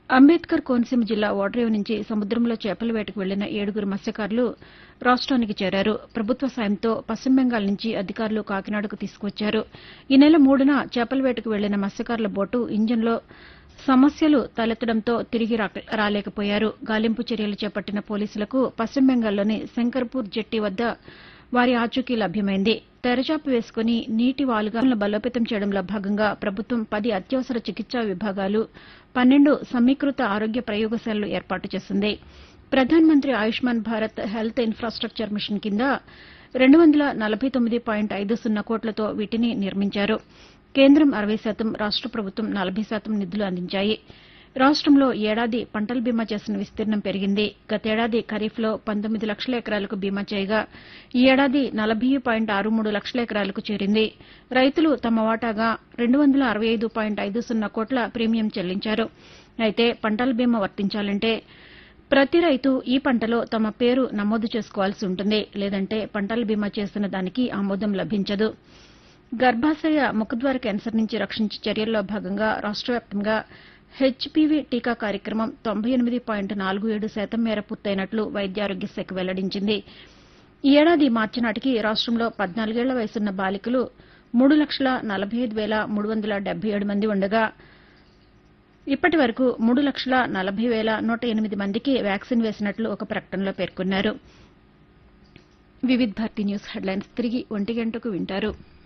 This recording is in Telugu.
అంబేద్కర్ కోనసీమ జిల్లా ఓడరేవు నుంచి సముద్రంలో చేపల వేటకు వెళ్లిన ఏడుగురు మత్స్యకారులు రాష్ట్రానికి చేరారు ప్రభుత్వ సాయంతో పశ్చిమ బెంగాల్ నుంచి అధికారులు కాకినాడకు తీసుకువచ్చారు ఈ నెల మూడున చేపల వేటకు వెళ్లిన మత్స్యకారుల బోటు ఇంజన్లో సమస్యలు తలెత్తడంతో తిరిగి రాలేకపోయారు గాలింపు చర్యలు చేపట్టిన పోలీసులకు పశ్చిమ బెంగాల్లోని శంకర్పూర్ జెట్టి వద్ద వారి ఆచూకీ లభ్యమైంది తెరచాప వేసుకుని నీటి వాలుగాలను బలోపేతం చేయడంలో భాగంగా ప్రభుత్వం పది అత్యవసర చికిత్సా విభాగాలు పన్నెండు సమీకృత ఆరోగ్య ప్రయోగశాలలు ఏర్పాటు చేసింది Pradhan Mantri Ayushman Bharat health infrastructure mission కింద రెండు వందల నలభై తొమ్మిది పాయింట్ ఐదు సున్నా కోట్లతో వీటిని నిర్మించారు కేంద్రం అరవై శాతం రాష్ట ప్రభుత్వం నలభై శాతం నిధులు అందించాయి రాష్టంలో ఈ ఏడాది పంటల బీమా చేసిన విస్తీర్ణం పెరిగింది గతేడాది ఖరీఫ్లో పంతొమ్మిది లక్షల ఎకరాలకు బీమా చేయగా ఈ ఏడాది నలభై పాయింట్ ఆరు మూడు లక్షల ఎకరాలకు చేరింది రైతులు తమ వాటాగా రెండు వందల అరవై ఐదు పాయింట్ ఐదు సున్నా కోట్ల ప్రీమియం చెల్లించారు అయితే పంటల బీమా వర్తించాలంటే ప్రతి రైతు ఈ పంటలో తమ పేరు నమోదు చేసుకోవాల్సి ఉంటుంది లేదంటే పంటల బీమా చేసిన దానికి ఆమోదం లభించదు గర్భాశయ ముఖద్వార క్యాన్సర్ నుంచి రక్షించే చర్యల్లో భాగంగా రాష్ట వ్యాప్తంగా హెచ్పీవీ టీకా కార్యక్రమం తొంభై ఎనిమిది పాయింట్ నాలుగు ఏడు శాతం మేర పూర్తయినట్లు వైద్యారోగ్య శాఖ వెల్లడించింది ఈ ఏడాది మార్చి నాటికి రాష్టంలో పద్నాలుగేళ్ల వయసున్న బాలికలు మూడు లక్షల నలభై ఐదు వేల మూడు వందల డెబ్బై ఏడు మంది ఉండగా ఇప్పటి వరకు మూడు లక్షల నలభై వేల నూట ఎనిమిది మందికి వ్యాక్సిన్ వేసినట్లు ఒక ప్రకటనలో పేర్కొన్నారు వివిధ్ భారతి న్యూస్ హెడ్లైన్స్ తిరిగి ఒంటి గంటకు వింటారు